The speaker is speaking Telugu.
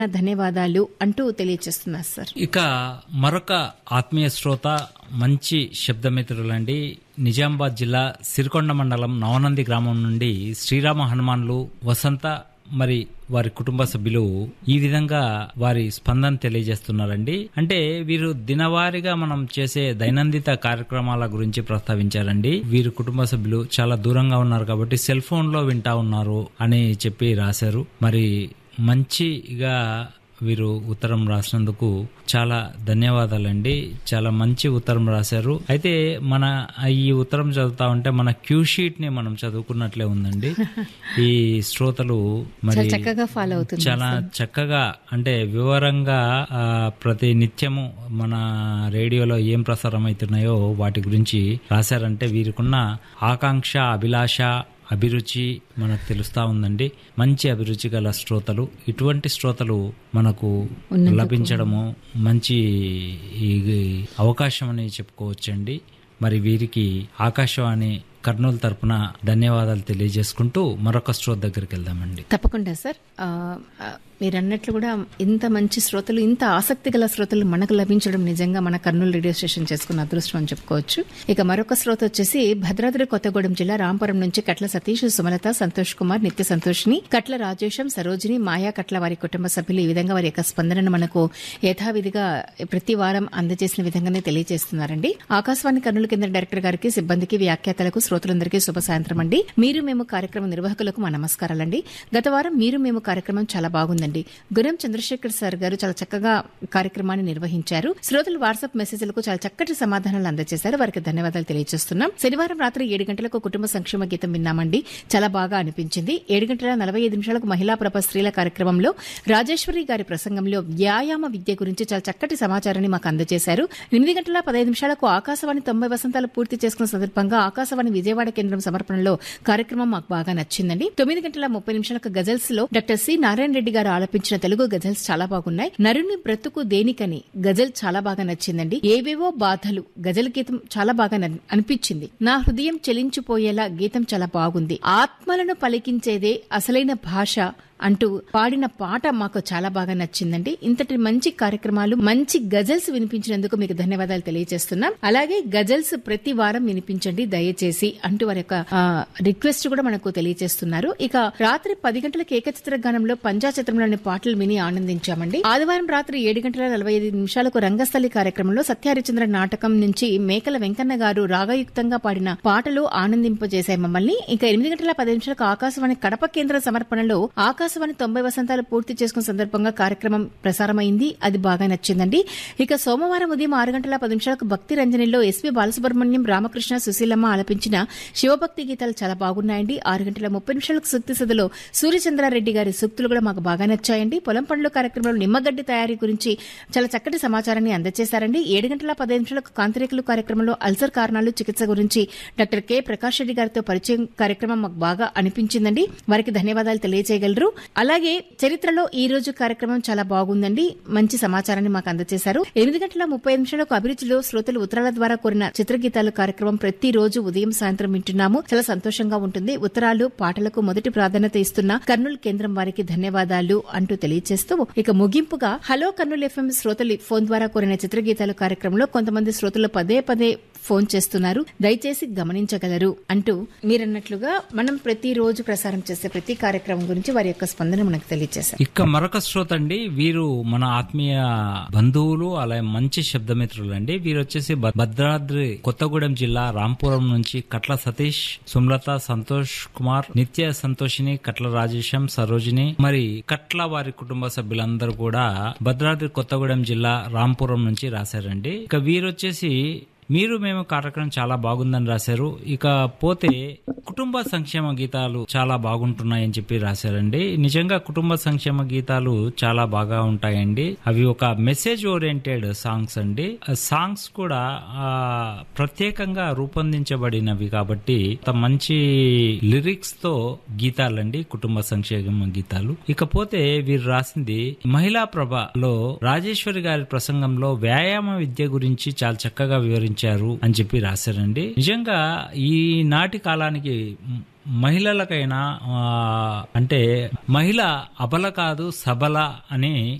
ధన్యవాదాలు అంటూ తెలియజేస్తున్నారు సార్ ఇక మరొక ఆత్మీయ శ్రోత మంచి శబ్దమిత్రులండి నిజామాబాద్ జిల్లా సిరికొండ మండలం నవనంది గ్రామం నుండి శ్రీరామ హనుమాన్లు వసంత మరి వారి కుటుంబ సభ్యులు ఈ విధంగా వారి స్పందన తెలియజేస్తున్నారండి అంటే వీరు దినవారీగా మనం చేసే దైనందిత కార్యక్రమాల గురించి ప్రస్తావించారండి వీరి కుటుంబ సభ్యులు చాలా దూరంగా ఉన్నారు కాబట్టి సెల్ ఫోన్ లో వింటా ఉన్నారు అని చెప్పి రాశారు మరి మంచిగా వీరు ఉత్తరం రాసినందుకు చాలా ధన్యవాదాలండి చాలా మంచి ఉత్తరం రాశారు అయితే మన ఈ ఉత్తరం చదువుతా ఉంటే మన క్యూ షీట్ ని మనం చదువుకున్నట్లే ఉందండి ఈ శ్రోతలు మరి చాలా చక్కగా ఫాలో అవుతుంది చాలా చక్కగా అంటే వివరంగా ఆ, ప్రతి నిత్యము మన రేడియోలో ఏం ప్రసారం అవుతున్నాయో వాటి గురించి రాశారంటే వీరికున్న ఆకాంక్ష అభిలాష అభిరుచి మనకు తెలుస్తా ఉందండి మంచి అభిరుచి గల శ్రోతలు ఇటువంటి శ్రోతలు మనకు లభించడము మంచి ఈ అవకాశం అని చెప్పుకోవచ్చండి మరి వీరికి ఆకాశవాణి కర్నూలు తరపున ధన్యవాదాలు తెలియజేసుకుంటూ మరొక శ్రోత దగ్గరికి వెళ్దామండి తప్పకుండా సార్ ఆ, ఆ, మీరు అన్నట్లు కూడా ఇంత మంచి శ్రోతలు ఇంత ఆసక్తి గల శ్రోతలు మనకు లభించడం నిజంగా మన కర్నూలు రేడియో స్టేషన్ చేసుకున్న అదృష్టం అని చెప్పుకోవచ్చు ఇక మరొక శ్రోత వచ్చేసి భద్రాద్రి కొత్తగూడెం జిల్లా రాంపురం నుంచి కట్ల సతీష్ సుమలత సంతోష్ కుమార్ నిత్య సంతోష్ని కట్ల రాజేశం సరోజిని మాయా కట్ల వారి కుటుంబ సభ్యులు ఈ విధంగా వారి యొక్క స్పందనను మనకు యథావిధిగా ప్రతి వారం అందజేసిన విధంగానే తెలియజేస్తున్నారండి ఆకాశవాణి కర్నూలు కేంద్ర డైరెక్టర్ గారికి సిబ్బందికి వ్యాఖ్యాతలకు శ్రోతలందరికీ శుభ సాయంత్రం అండి మీరు మేము కార్యక్రమ నిర్వాహకులకు మా నమస్కారాలండి గత వారం మీరు మేము కార్యక్రమం చాలా బాగుందండి గురం చంద్రశేఖర్ సార్ గారు చాలా చక్కగా కార్యక్రమాన్ని నిర్వహించారు శ్రోతలు వాట్సాప్ మెసేజ్లకు చాలా చక్కటి సమాధానాలు అందజేశారు వారికి ధన్యవాదాలు తెలియజేస్తున్నాం శనివారం రాత్రి ఏడు గంటలకు కుటుంబ సంక్షేమ గీతం విన్నామండి చాలా బాగా అనిపించింది ఏడు గంటల నలభై ఐదు నిమిషాలకు మహిళా ప్రభ స్త్రీల కార్యక్రమంలో రాజేశ్వరి గారి ప్రసంగంలో వ్యాయామ విద్య గురించి చాలా చక్కటి సమాచారాన్ని మాకు అందజేశారు ఎనిమిది గంటల పదహైదు నిమిషాలకు ఆకాశవాణి తొంభై వసంతాలు పూర్తి చేసుకున్న సందర్భంగా ఆకాశవాణి విజయవాడ కేంద్రం సమర్పణలో కార్యక్రమం మాకు బాగా నచ్చిందండి తొమ్మిది గంటల ముప్పై నిమిషాలకు గజల్స్ లో డాక్టర్ సి నారాయణ రెడ్డి గారు ఆలపించిన తెలుగు గజల్స్ చాలా బాగున్నాయి నరుని బ్రతుకు దేనికని గజల్ చాలా బాగా నచ్చిందండి ఏవేవో బాధలు గజల్ గీతం చాలా బాగా నన్- అనిపించింది నా హృదయం చెలించిపోయేలా గీతం చాలా బాగుంది ఆత్మలను పలికించేదే అసలైన భాష అంటూ పాడిన పాట మాకు చాలా బాగా నచ్చిందండి ఇంతటి మంచి కార్యక్రమాలు మంచి గజల్స్ వినిపించినందుకు మీకు ధన్యవాదాలు తెలియజేస్తున్నాం అలాగే గజల్స్ ప్రతి వారం వినిపించండి దయచేసి అంటూ వారి యొక్క ఆ, రిక్వెస్ట్ కూడా మనకు తెలియజేస్తున్నారు ఇక రాత్రి పది గంటలకు ఏకచిత్ర గానంలో పంజా చిత్రంలోని పాటలు విని ఆనందించామండి ఆదివారం రాత్రి ఏడు గంటల నలభై ఐదు నిమిషాలకు రంగస్థలి కార్యక్రమంలో సత్యహరిచంద్ర నాటకం నుంచి మేకల వెంకన్న గారు రాగయుక్తంగా పాడిన పాటలు ఆనందింపజేశాయి మమ్మల్ని ఇంకా ఎనిమిది గంటల పది నిమిషాలకు ఆకాశవాణి కడప కేంద్ర సమర్పణలో ఆకాశవాణి తొంభై వసంతాలు పూర్తి చేసుకున్న సందర్భంగా కార్యక్రమం ప్రసారమైంది అది బాగా నచ్చిందండి ఇక సోమవారం ఉదయం ఆరు గంటల పది నిమిషాలకు భక్తి రంజనిలో ఎస్పీ బాలసుబ్రహ్మణ్యం రామకృష్ణ సుశీలమ్మ ఆలపించిన శివభక్తి గీతాలు చాలా బాగున్నాయండి ఆరు గంటల ముప్పై నిమిషాలకు సూక్తి సదలో సూర్యచంద్రారెడ్డి గారి సూక్తులు కూడా మాకు బాగా నచ్చాయండి పొలం పనుల కార్యక్రమంలో నిమ్మగడ్డి తయారీ గురించి చాలా చక్కటి సమాచారాన్ని అందజేశారండి ఏడు గంటల పదిహేను నిమిషాలకు కాంతిరేకులు కార్యక్రమంలో అల్సర్ కారణాలు చికిత్స గురించి డాక్టర్ కె ప్రకాష్ రెడ్డి గారితో పరిచయం కార్యక్రమం మాకు బాగా అనిపించిందండి వారికి ధన్యవాదాలు తెలియజేయగలరు అలాగే చరిత్రలో ఈ రోజు కార్యక్రమం చాలా బాగుందండి మంచి సమాచారాన్ని మాకు అందజేశారు ఎనిమిది గంటల ముప్పై నిమిషాలకు అభిరుచిలో శ్రోతలు ఉత్తరాల ద్వారా కోరిన చిత్రగీతాలు కార్యక్రమం ప్రతి రోజు ఉదయం సాయంత్రం వింటున్నాము చాలా సంతోషంగా ఉంటుంది ఉత్తరాలు పాటలకు మొదటి ప్రాధాన్యత ఇస్తున్న కర్నూలు కేంద్రం వారికి ధన్యవాదాలు అంటూ తెలియజేస్తూ ఇక ముగింపుగా హలో కర్నూలు ఎఫ్ఎం శ్రోతలు ఫోన్ ద్వారా కోరిన చిత్రగీతాలు కార్యక్రమంలో కొంతమంది శ్రోతలు పదే పదే ఫోన్ చేస్తున్నారు దయచేసి గమనించగలరు అంటూ మీరన్నట్లుగా మనం ప్రతిరోజు ప్రసారం చేసే ప్రతి కార్యక్రమం గురించి వారి యొక్క స్పందన మనకు తెలియజేశారు ఇక మరొక శ్రోత అండి వీరు మన ఆత్మీయ బంధువులు అలాగే మంచి శబ్దమిత్రులు అండి వీరు వచ్చేసి భ- భద్రాద్రి కొత్తగూడెం జిల్లా రాంపురం నుంచి కట్ల సతీష్ సుమలత సంతోష్ కుమార్ నిత్య సంతోషిని కట్ల రాజేశం సరోజిని మరి కట్ల వారి కుటుంబ సభ్యులందరూ కూడా భద్రాద్రి కొత్తగూడెం జిల్లా రాంపురం నుంచి రాశారండి ఇక వీరు వచ్చేసి మీరు మేము కార్యక్రమం చాలా బాగుందని రాశారు ఇక పోతే కుటుంబ సంక్షేమ గీతాలు చాలా బాగుంటున్నాయని చెప్పి రాశారండి నిజంగా కుటుంబ సంక్షేమ గీతాలు చాలా బాగా ఉంటాయండి అవి ఒక మెసేజ్ ఓరియంటెడ్ సాంగ్స్ అండి ఆ సాంగ్స్ కూడా ఆ, ప్రత్యేకంగా రూపొందించబడినవి కాబట్టి అంత మంచి లిరిక్స్ తో గీతాలండి కుటుంబ సంక్షేమ గీతాలు ఇకపోతే వీరు రాసింది మహిళా ప్రభలో రాజేశ్వరి గారి ప్రసంగంలో వ్యాయామ విద్య గురించి చాలా చక్కగా వివరించారు అని చెప్పి రాశారండి నిజంగా ఈ నాటి కాలానికి మహిళలకైనా ఆ, అంటే మహిళ అబల కాదు సబల అని